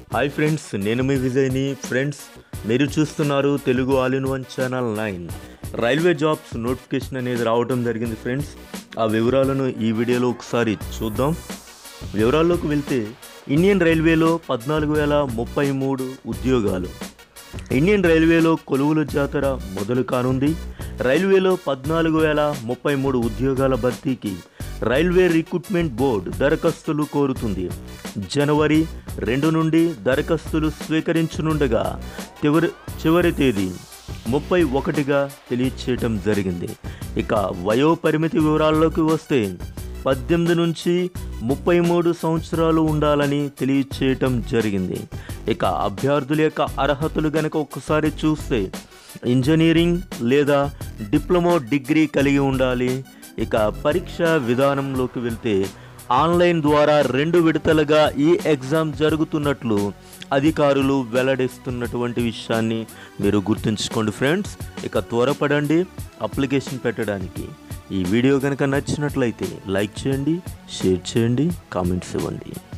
hi friends నేను మీ విజయ్ని friends మీరు చూస్తున్నారు Telugu all in one channel nine railway jobs notification అనేది రావడం జరిగింది ఫ్రెండ్స్ ఆ వివరాలను ఈ వీడియోలో ఒకసారి చూద్దాం వివరాల్లోకి వెళ్తే ఇండియన్ రైల్వేలో పద్నాలుగు వేల ముప్పై మూడు ఉద్యోగాలు ఇండియన్ రైల్వేలో కొలువుల జాతర మొదలు కానుంది రైల్వేలో పద్నాలుగు వేల ముప్పై మూడు ఉద్యోగాల భర్తీకి రైల్వే రిక్రూట్మెంట్ బోర్డు దరఖాస్తులు కోరుతుంది జనవరి రెండు నుండి దరఖాస్తులు స్వీకరించనుండగా చివరి చివరి తేదీ ముప్పై ఒకటిగా తెలియచేయటం జరిగింది ఇక వయో పరిమితి వివరాల్లోకి వస్తే పద్దెనిమిది నుంచి ముప్పై మూడు సంవత్సరాలు ఉండాలని తెలియచేయటం జరిగింది ఇక అభ్యర్థుల యొక్క అర్హతలు గనక ఒక్కసారి చూస్తే ఇంజనీరింగ్ లేదా డిప్లొమా డిగ్రీ కలిగి ఉండాలి ఇక పరీక్ష విధానంలోకి వెళ్తే ఆన్లైన్ ద్వారా రెండు విడతలుగా ఈ ఎగ్జామ్ జరుగుతున్నట్లు అధికారులు వెల్లడిస్తున్నటువంటి విషయాన్ని మీరు గుర్తుంచుకోండి ఫ్రెండ్స్ ఇక త్వరపడండి అప్లికేషన్ పెట్టడానికి ఈ వీడియో కనుక నచ్చినట్లయితే లైక్ చేయండి షేర్ చేయండి కామెంట్స్ ఇవ్వండి